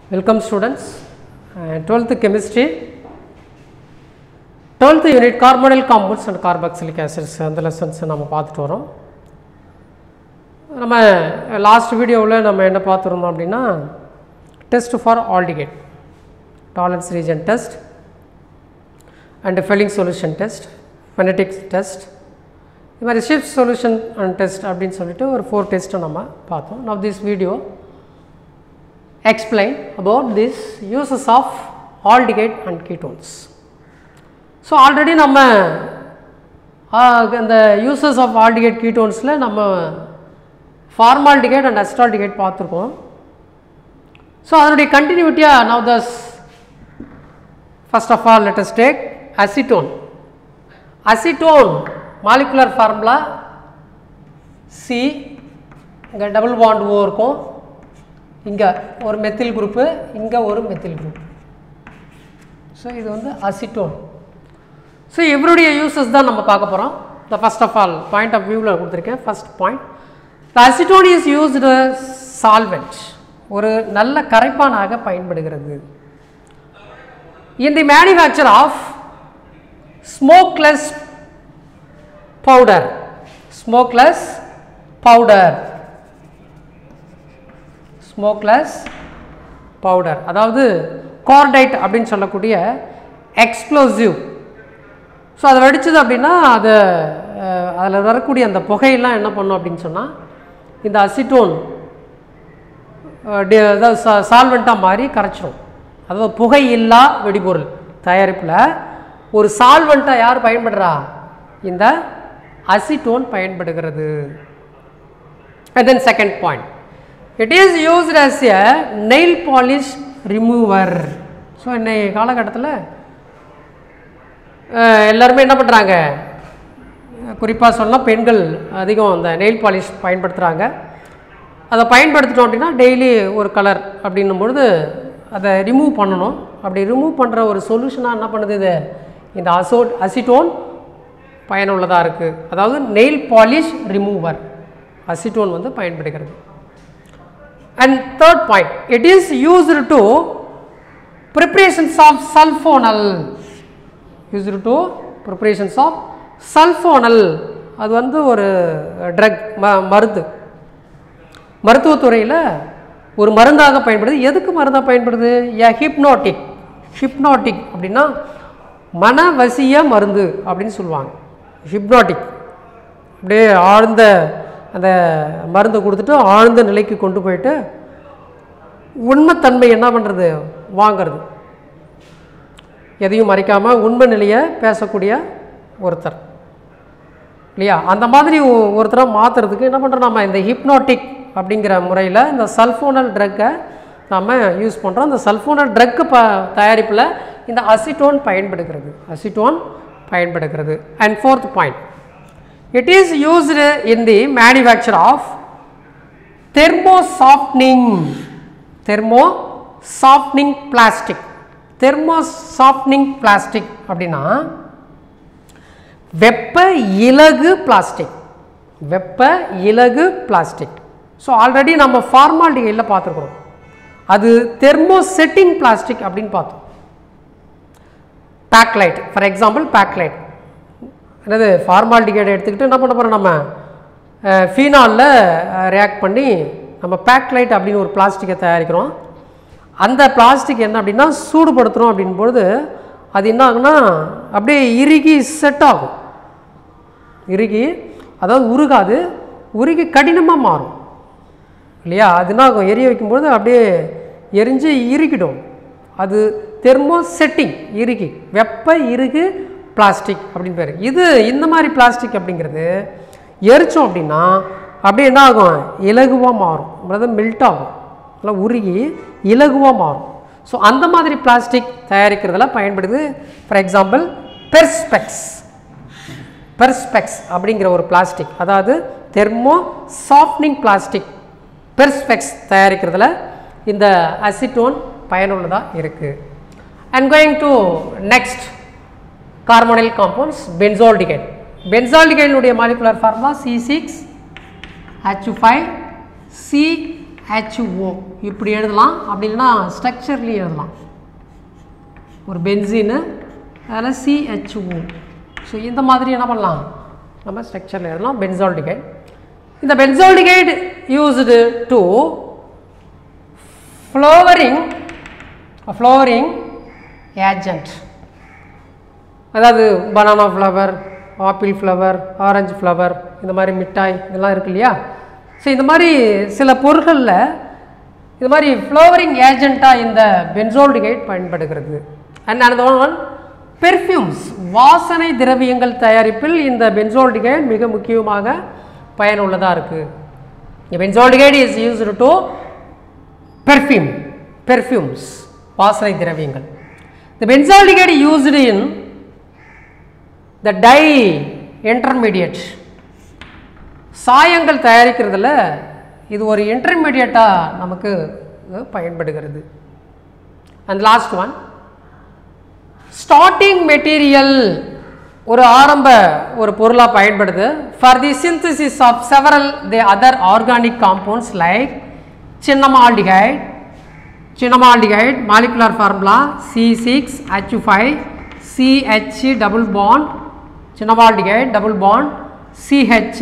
Welcome students. Uh, 12th chemistry. 12th unit carbonyl compounds and carboxylic acids அந்த lessons நம்ம பார்த்துட்டு வரோம் நம்ம லாஸ்ட் வீடியோவில் நம்ம என்ன பார்த்துருந்தோம் அப்படின்னா test for aldehyde Tollens reagent test and Fehling's solution test Benedict's test இது மாதிரி ஷிஃப்ட் சொல்யூஷன் அண்ட் டெஸ்ட் அப்படின்னு சொல்லிட்டு ஒரு ஃபோர் டெஸ்ட்டை நம்ம பார்த்தோம் now this video explain about this uses of aldehyde and ketones. So already நம்ம அந்த யூசஸ் ஆஃப் ஆல்டிகேட் கீட்டோன்ஸில் நம்ம ஃபார்மால்டிகேட் அண்ட் அஸ்டால்டிகேட் பார்த்துருக்கோம் ஸோ அதனுடைய கண்டினியூட்டியாக now thus first of all let's take acetone acetone molecular formula C இங்கே டபுள் பாண்ட் ஓ இருக்கும் இங்கே ஒரு மெத்தில் குரூப்பு இங்கே ஒரு மெத்தில் குரூப் ஸோ இது வந்து அசிட்டோன் ஸோ இவருடைய யூசஸ் தான் நம்ம பார்க்க போகிறோம் the first of all point of வியூவில் கொடுத்துருக்கேன் first point the acetone is used solvent ஒரு நல்ல கரைப்பானாக பயன்படுகிறது in the manufacture of smokeless powder smokeless powder smokeless powder அதாவது கார்டைட் அப்படின்னு சொல்லக்கூடிய எக்ஸ்ப்ளோசிவ் ஸோ அதை வெடிச்சது அப்படின்னா அதை அதில் வரக்கூடிய அந்த புகையெல்லாம் என்ன பண்ணும் அப்படின்னு சொன்னால் இந்த அசிட்டோன் அதாவது சால்வெண்ட்டாக மாறி கரைச்சிரும் அதாவது புகை இல்லா வெடிபொருள் தயாரிப்பில் ஒரு சால்வெண்ட்டாக யார் பயன்படுறா இந்த அசிட்டோன் பயன்படுகிறது and then second point it is used as a nail polish remover so இன்னைக்கு காலகட்டத்தில் எல்லாருமே என்ன பண்ணுறாங்க குறிப்பாக சொன்னால் பெண்கள் அதிகம் அந்த நெயில் பாலிஷ் பயன்படுத்துகிறாங்க அதை பயன்படுத்திட்டோம் அப்படின்னா டெய்லி ஒரு கலர் அப்படின்னும் பொழுது அதை ரிமூவ் பண்ணணும் அப்படி ரிமூவ் பண்ணுற ஒரு சொல்யூஷனாக என்ன பண்ணுது இது இந்த அசோ அசிட்டோன் பயனுள்ளதாக இருக்குது அதாவது நெயில் பாலிஷ் ரிமூவர் அசிட்டோன் வந்து பயன்படுகிறது and third point it is used to preparations of sulfonal used to preparations of sulfonal அது வந்து ஒரு ட்ரக் ம மருந்து மருத்துவத்துறையில் ஒரு மருந்தாக பயன்படுது எதுக்கு மருந்தாக பயன்படுது ஏ ஹிப்னாட்டிக் ஹிப்னாட்டிக் அப்படின்னா மனவசிய மருந்து அப்படின்னு சொல்லுவாங்க ஹிப்னாட்டிக் அப்படியே ஆழ்ந்த அந்த மருந்தை கொடுத்துட்டு ஆழ்ந்த நிலைக்கு கொண்டு போயிட்டு உண்மைத்தன்மை என்ன பண்ணுறது வாங்கிறது எதையும் மறைக்காமல் உண்மை நிலையை பேசக்கூடிய ஒருத்தர் இல்லையா அந்த மாதிரி ஒருத்தரை மாற்றுறதுக்கு என்ன பண்ணுறோம் நம்ம இந்த ஹிப்னாட்டிக் அப்படிங்கிற முறையில் இந்த சல்ஃபோனல் ட்ரக்கை நம்ம யூஸ் பண்ணுறோம் இந்த சல்ஃபோனல் ட்ரக்கு ப தயாரிப்பில் இந்த அசிட்டோன் பயன்படுகிறது அசிட்டோன் பயன்படுகிறது and fourth point it is used in the manufacture of thermo softening thermo softening plastic thermo softening plastic அப்படின்னா வெப்ப இலகு பிளாஸ்டிக் வெப்ப இலகு பிளாஸ்டிக் ஸோ ஆல்ரெடி நம்ம ஃபார்மாலிட்டிகளில் பார்த்துருக்குறோம் அது தெர்மோ செட்டிங் பிளாஸ்டிக் அப்படின்னு பார்த்தோம் பேக்லைட் ஃபார் எக்ஸாம்பிள் பேக்லைட் என்னது ஃபார்மாலிட்டிகேட் எடுத்துக்கிட்டு என்ன பண்ண போகிறோம் நம்ம ஃபீனாலில் ரியாக்ட் பண்ணி நம்ம பேக்லைட் அப்படின்னு ஒரு பிளாஸ்டிக்கை தயாரிக்கிறோம் அந்த பிளாஸ்டிக் என்ன அப்படின்னா சூடுபடுத்துகிறோம் அப்படின்பொழுது அது என்ன ஆகுனா அப்படியே இறுகி செட் ஆகும் இறுகி அதாவது உருகாது உருகி கடினமாக மாறும் இல்லையா அது என்ன ஆகும் எரிய வைக்கும்பொழுது அப்படியே எரிஞ்சு இறுகிடும் அது தெர்மோ செட்டிங் இறுகி வெப்ப இறுகு பிளாஸ்டிக் அப்படின்னு பேர் இது இந்த மாதிரி பிளாஸ்டிக் அப்படிங்கிறது எரித்தோம் அப்படின்னா அப்படியே என்ன ஆகும் இலகுவாக மாறும் அதாவது மெல்ட் ஆகும் நல்லா உருகி இலகுவாக மாறும் ஸோ அந்த மாதிரி பிளாஸ்டிக் தயாரிக்கிறதுல பயன்படுது ஃபார் எக்ஸாம்பிள் பெர்ஸ்பெக்ஸ் பெர்ஸ்பெக்ஸ் அப்படிங்கிற ஒரு பிளாஸ்டிக் அதாவது தெர்மோ சாஃப்ட்னிங் பிளாஸ்டிக் பெர்ஸ்பெக்ஸ் தயாரிக்கிறதுல இந்த அசிட்டோன் பயனுள்ளதாக இருக்குது and going to next carbonyl compounds benzaldehyde பென்சால்டிகைனுடைய molecular formula C six H five C HO இப்படி எழுதலாம் அப்படி இல்லைன்னா ஸ்ட்ரக்சர்லேயும் எழுதலாம் ஒரு பென்சின்னு அதில் சிஹெச்ஓ ஸோ இந்த மாதிரி என்ன பண்ணலாம் நம்ம ஸ்ட்ரக்சரில் எழுதலாம் பென்சால்டிகைட் இந்த benzaldehyde used to flavouring flavouring agent அதாவது banana flavour apple flavour orange flavour இந்த மாதிரி மிட்டாய் இதெல்லாம் இருக்கு இல்லையா ஸோ இந்த மாதிரி சில பொருட்களில் இது மாதிரி ஃப்ளோவரிங் ஏஜெண்ட்டாக இந்த பென்சோல்டிகைட் பயன்படுகிறது அண்ட் another ஒன் பெர்ஃப்யூம்ஸ் வாசனை திரவியங்கள் தயாரிப்பில் இந்த பென்சோல்டிகைட் மிக முக்கியமாக பயனுள்ளதாக இருக்குது benzaldehyde is used to perfume perfumes வாசனை திரவியங்கள் the benzaldehyde used in the dye intermediate சாயங்கள் தயாரிக்கிறதுல இது ஒரு இன்டர்மீடியட்டாக நமக்கு இது பயன்படுகிறது and last one starting material ஒரு ஆரம்ப ஒரு பொருளாக பயன்படுது for the synthesis of several the other organic compounds like cinnamaldehyde cinnamaldehyde molecular formula C six H five CH double bond cinnamaldehyde double bond CH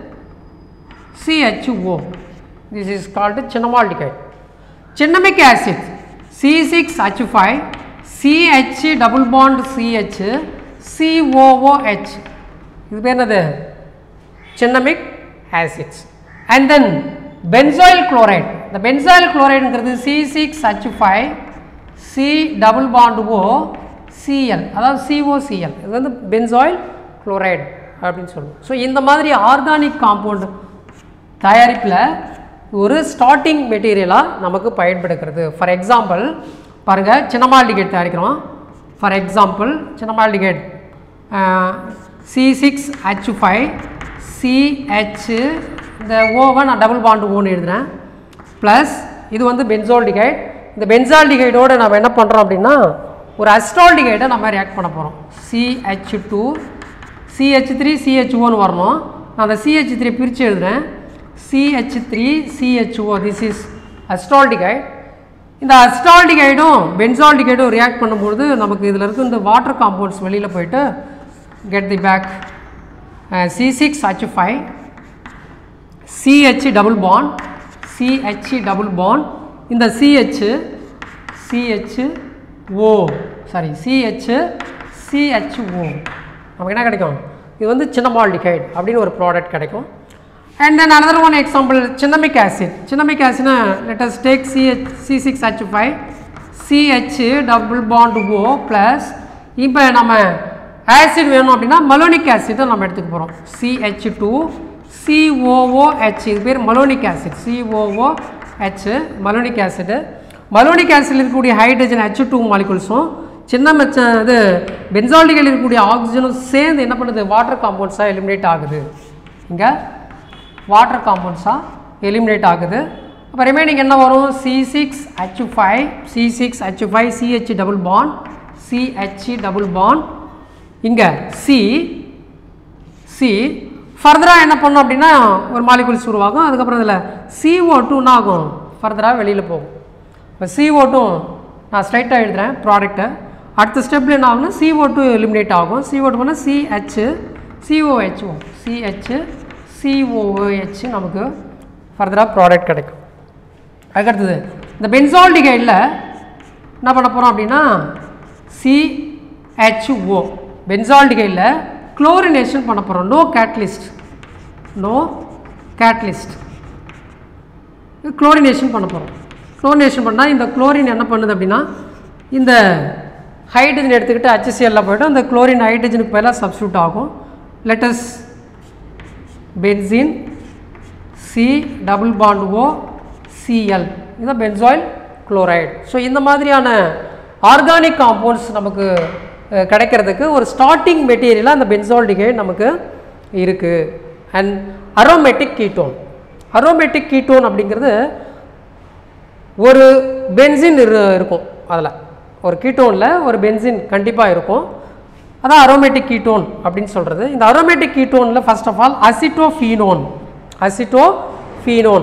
CHO. This is called chinnamaldehyde. Cinnamic acid C6H5 CH double bond CH COOH இது பேர் என்னது cinnamic acids and then benzoyl chloride the benzoyl chlorideங்கிறது C6H5 C double bond O Cl அதாவது COCl இது வந்து benzoyl chloride அப்படின்னு சொல்லுவோம் so இந்த மாதிரி ஆர்கானிக் காம்பவுண்ட் தயாரிப்பில் ஒரு ஸ்டார்டிங் மெட்டீரியலாக நமக்கு பயன்படுகிறது ஃபார் எக்ஸாம்பிள் பாருங்கள் சின்னமால்டிகேட் தயாரிக்கிறோம் for example cinnamaldehyde C six H five CH இந்த ஓவை நான் டபுள் பாண்டு ஓன்னு எழுதுகிறேன் ப்ளஸ் இது வந்து பென்சால்டிகைட் இந்த பென்சால்டிகைடோடு நம்ம என்ன பண்ணுறோம் அப்படின்னா ஒரு அஸ்டால்டிகைடை நம்ம ரியாக்ட் பண்ண போகிறோம் CH two CH three CH ஓன்னு வரணும் நான் அந்த சிஹெச் த்ரீ பிரித்து எழுதுகிறேன் CH three CHO this is acetaldehyde இந்த அஸ்டால்டிகைடும் பென்சால்டிகைடும் ரியாக்ட் பண்ணும்போது நமக்கு இதில் இருக்க இந்த வாட்டர் காம்பவுண்ட்ஸ் வெளியில் போயிட்டு get the back C six H five CH double bond CH double bond இந்த CH CH O sorry CH CHO நமக்கு என்ன கிடைக்கும் இது வந்து சின்னமால்டிகைட் அப்படின்னு ஒரு ப்ராடக்ட் கிடைக்கும் and then another one example cinnamic acid cinnamic ஆசிட்னா let us take CH C six H five CH double bond O plus இப்போ நம்ம ஆசிட் வேணும் அப்படின்னா மலோனிக் ஆசிட்டை நம்ம எடுத்துக்க போகிறோம் சிஹெச் டூ சிஓஓஹெச் இது பேர் malonic acid COOH malonic acid malonic ஆசிடில் இருக்கக்கூடிய ஹைட்ரஜன் ஹெச் டூ மாலிகுல்ஸும் சின்ன மச்ச இது பென்சால்டிகள் இருக்கக்கூடிய ஆக்சிஜனும் சேர்ந்து என்ன பண்ணுது வாட்டர் காம்பவுண்ட்ஸாக எலிமினேட் ஆகுது இங்கே வாட்டர் காம்பவுண்ட்ஸாக எலிமினேட் ஆகுது அப்போ ரிமைனிங் என்ன வரும் C six H five C six H five CH double bond CH double bond இங்கே சி சி ஃபர்தராக என்ன பண்ணோம் அப்படின்னா ஒரு மாலிகுல்ஸ் உருவாகும் அதுக்கப்புறம் இதில் சிஓ டூன்னு ஆகும் ஃபர்தராக வெளியில் போகும் இப்போ சிஓ டூ நான் ஸ்ட்ரைட்டாக எழுதுகிறேன் ப்ராடக்ட்டை அடுத்த ஸ்டெப்பில் என்ன ஆகும்னா சிஓ டூ எலிமினேட் ஆகும் சிஓ டூ பண்ணால் சிஹெச் சிஓஹெச்ஓ சிஹெச் சிஓஹெச் நமக்கு ஃபர்தராக ப்ராடக்ட் கிடைக்கும் அதுக்கடுத்தது இந்த பென்சால்டிகைடில் என்ன பண்ண போகிறோம் அப்படின்னா சிஹெச்ஓ பென்சால்டிகைடில் குளோரினேஷன் பண்ண போகிறோம் no catalyst no catalyst chlorination பண்ண போகிறோம் குளோரினேஷன் பண்ணால் இந்த குளோரின் என்ன பண்ணுது அப்படின்னா இந்த ஹைட்ரஜன் எடுத்துக்கிட்டு HCl ல போய்ட்டு அந்த குளோரின் ஹைட்ரஜனுக்கு பதிலாக சப்ஸ்டியூட் ஆகும் let's benzene C double bond O Cl இதுதான் பென்சாயில் குளோரைடு ஸோ இந்த மாதிரியான ஆர்கானிக் காம்பவுண்ட்ஸ் நமக்கு அஹ், கிடைக்கிறதுக்கு ஒரு ஸ்டார்டிங் மெட்டீரியலாக அந்த பென்சால்டிகைட் நமக்கு இருக்குது and aromatic ketone aromatic ketone அப்படிங்கிறது ஒரு பென்சின் இரு இருக்கும் அதில் ஒரு கீட்டோனில் ஒரு பென்சின் கண்டிப்பாக இருக்கும் அதான் அரோமேட்டிக் கீட்டோன் அப்படின்னு சொல்கிறது இந்த அரோமேட்டிக் கீட்டோனில் first of all acetophenone acetophenone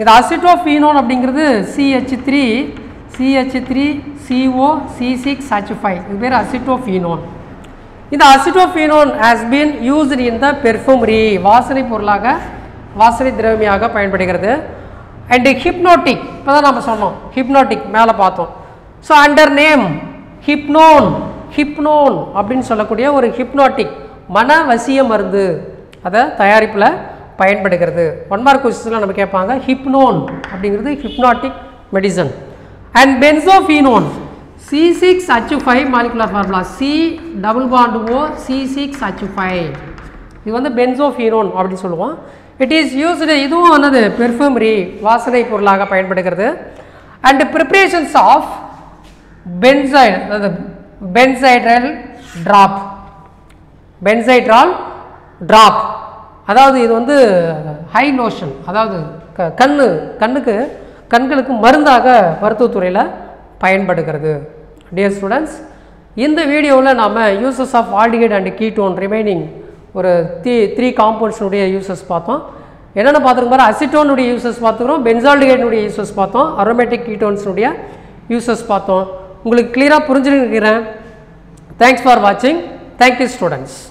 இது அசிட்டோஃபீனோன் அப்படிங்கிறது CH three CH three CO C six H five இது பேர் அசிட்டோஃபீனோன் இந்த acetophenone has been used in the perfumery வாசனை பொருளாக வாசனை திரவியமாக பயன்படுகிறது அண்ட் ஹிப்னோட்டிக் இப்போ தான் நம்ம சொன்னோம் ஹிப்னோட்டிக் மேலே பார்த்தோம் so under name hypnone hypnone அப்படின்னு சொல்லக்கூடிய ஒரு ஹிப்னோட்டிக் மன வசிய மருந்து அதை தயாரிப்பில் பயன்படுகிறது ஒன் மார்க் கொஸ்டின்ஸில் நம்ம கேட்பாங்க ஹிப்னோன் அப்படிங்கிறது hypnotic medicine and benzophenone C six H five molecular formula C double bond O C six H five இது வந்து பென்சோஃபீனோன் அப்படின்னு சொல்லுவோம் இட் இஸ் யூஸ்டு இதுவும் என்னது பெர்ஃப்யூமரி வாசனை பொருளாக பயன்படுகிறது அண்ட் ப்ரிப்ரேஷன்ஸ் ஆஃப் பென்சைட் அதாவது பென்சைட்ரல் ட்ராப் பென்சைட்ரால் ட்ராப் அதாவது இது வந்து ஹை லோஷன் அதாவது க கண்ணு கண்ணுக்கு கண்களுக்கு மருந்தாக மருத்துவத்துறையில் பயன்படுகிறது டியர் ஸ்டூடெண்ட்ஸ் இந்த வீடியோவில் நாம் uses of aldehyde and ketone remaining ஒரு த்ரீ த்ரீ காம்பவுண்ட்ஸினுடைய யூசஸ் பார்த்தோம் என்னென்ன பார்த்துருக்கோம் பாரு அசிட்டோனுடைய யூசஸ் பார்த்துக்கிறோம் பென்சால்டிகேட்னுடைய யூசஸ் பார்த்தோம் அரோமேட்டிக் கீட்டோன்ஸினுடைய யூசஸ் பார்த்தோம் உங்களுக்கு கிளியராக புரிஞ்சுருக்கிறேன் தேங்க்ஸ் ஃபார் வாட்சிங் தேங்க்யூ ஸ்டூடெண்ட்ஸ்